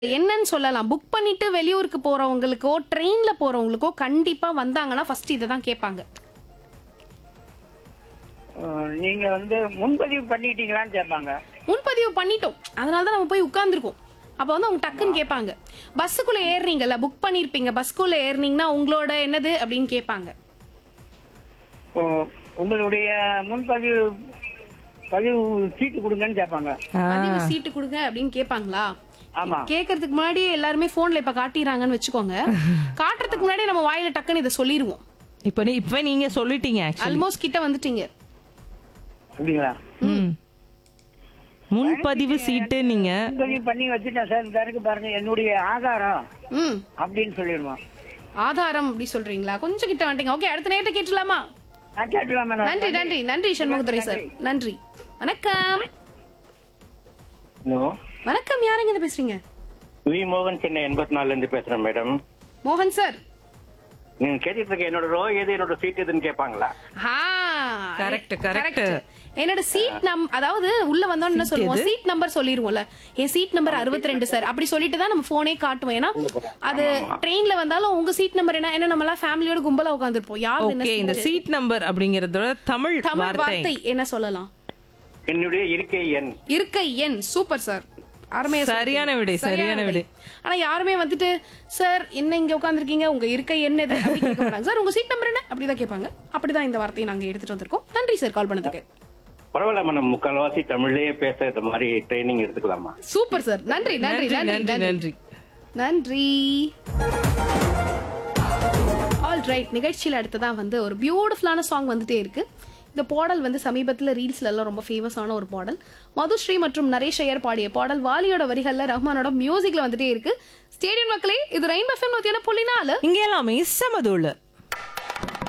என்னன்னு சொல்லலாம் புக் பண்ணிட்டு வெளியூருக்கு போறவங்களுக்கோ ட்ரெயின்ல போறவங்களுக்கோ கண்டிப்பா வந்தாங்கன்னா ஃபர்ஸ்ட் இதை தான் கேட்பாங்க அஹ், நீங்க வந்து முன்பதிவு பண்ணிட்டீங்களான்னு கேட்பாங்க முன்பதிவு பண்ணிட்டோம் அதனால தான் நம்ம போய் உட்கார்ந்துருக்கோம் அப்ப வந்து அவங்க டக்குன்னு கேட்பாங்க பஸ்ஸுக்குள்ள ஏறுறீங்கல்ல புக் பண்ணிருப்பீங்க பஸ்க்குள்ள ஏறுனீங்கன்னா உங்களோட என்னது அப்படின்னு கேட்பாங்க ஓ, உங்களுடைய முன்பதிவு பதிவு சீட்டு கொடுங்கன்னு கேட்பாங்க பதிவு சீட்டு கொடுங்க அப்படின்னு கேட்பாங்களா ஆமா கேட்கறதுக்கு முன்னாடி எல்லாருமே போன்ல இப்ப காட்டிடுறாங்கன்னு வச்சுக்கோங்க காட்டுறதுக்கு முன்னாடி நம்ம வாயில டக்குன்னு இதை சொல்லிருவோம் இப்போ நீ இப்ப நீங்க சொல்லிட்டீங்க ஆக்சுவலி ஆல்மோஸ்ட் கிட்ட வந்துட்டீங்க அப்படிங்களா முன்பதிவு சீட்டு நீங்க முன்பதிவு பண்ணி வச்சுட்டேன் சார் இந்த இருக்கு பாருங்க என்னுடைய ஆதாரம் ம் அப்படின்னு சொல்லிடுவோம் ஆதாரம் அப்படி சொல்றீங்களா கொஞ்சம் கிட்ட வந்துட்டீங்க ஓகே அடுத்த நேரத்தை கேட்டுலாமா நான் கேட்டுலாம் நன்றி நன்றி நன்றி சண்முகதுரை சார் நன்றி வணக்கம் ஹலோ வணக்கம் யாருங்க இருந்து பேசுறீங்க வி மோகன் சென்னை எண்பத்தி நாலுல இருந்து பேசுறேன் மேடம் மோகன் சார் நீங்க கேட்டுட்டு இருக்க என்னோட ரோ எது என்னோட சீட் எதுன்னு கேட்பாங்களா ஆ, Correct, correct. என்னோட சீட் நம் அதாவது உள்ள வந்தோம் என்ன சொல்லுவோம் சீட் நம்பர் சொல்லிருவோம்ல என் சீட் நம்பர் 62 ரெண்டு சார் அப்படி சொல்லிட்டு தான் நம்ம போனே காட்டுவோம் ஏன்னா அது ட்ரெயின்ல வந்தாலும் உங்க சீட் நம்பர் என்ன ஏன்னா நம்ம எல்லாம் ஃபேமிலியோட கும்பலா உட்காந்துருப்போம் யார் என்ன ஓகே இந்த seat? சீட் நம்பர் அப்படிங்கறதோட தமிழ் தமிழ் வார்த்தை வார்த்தை என்ன சொல்லலாம் என்னுடைய இருக்கை எண் இருக்கை எண் சூப்பர் சார் அருமையா சொல்றீங்க. சரியான விடை, சரியான விடை. ஆனா யாருமே வந்துட்டு சார் என்ன இங்க உட்கார்ந்திருக்கீங்க உங்க இருக்கை என்ன இது அப்படி கேட்க மாட்டாங்க சார் உங்க சீட் நம்பர் என்ன அப்படிதான் கேட்பாங்க அப்படிதான் இந்த வார்த்தையை நாங்க எடுத்துட்டு வந்திருக்கோம் நன்றி சார் கால் பண்ணதுக்கு பரவாயில்ல மேடம் முக்கால்வாசி தமிழ்லயே பேசுறது மாதிரி ட்ரைனிங் எடுத்துக்கலாமா சூப்பர் சார் நன்றி நன்றி நன்றி நன்றி நன்றி நன்றி நன்றி ஆல் ரைட் நிகழ்ச்சியில் அடுத்ததான் வந்து ஒரு பியூட்டிஃபுல்லான சாங் வந்துட்டே இருக்கு இந்த பாடல் வந்து சமீபத்தில் ரீல்ஸ்ல எல்லாம் ரொம்ப ஃபேமஸான ஒரு பாடல் மதுஸ்ரீ மற்றும் நரேஷ் ஐயர் பாடிய பாடல் வாலியோட வரிகள்ல ரஹ்மானோட மியூசிக்ல வந்துட்டே இருக்கு ஸ்டேடியம் மக்களே இது ரெயின் எஃப்எம் நூத்தி புள்ளி நாலு இங்க எல்லாமே சமதுள்ள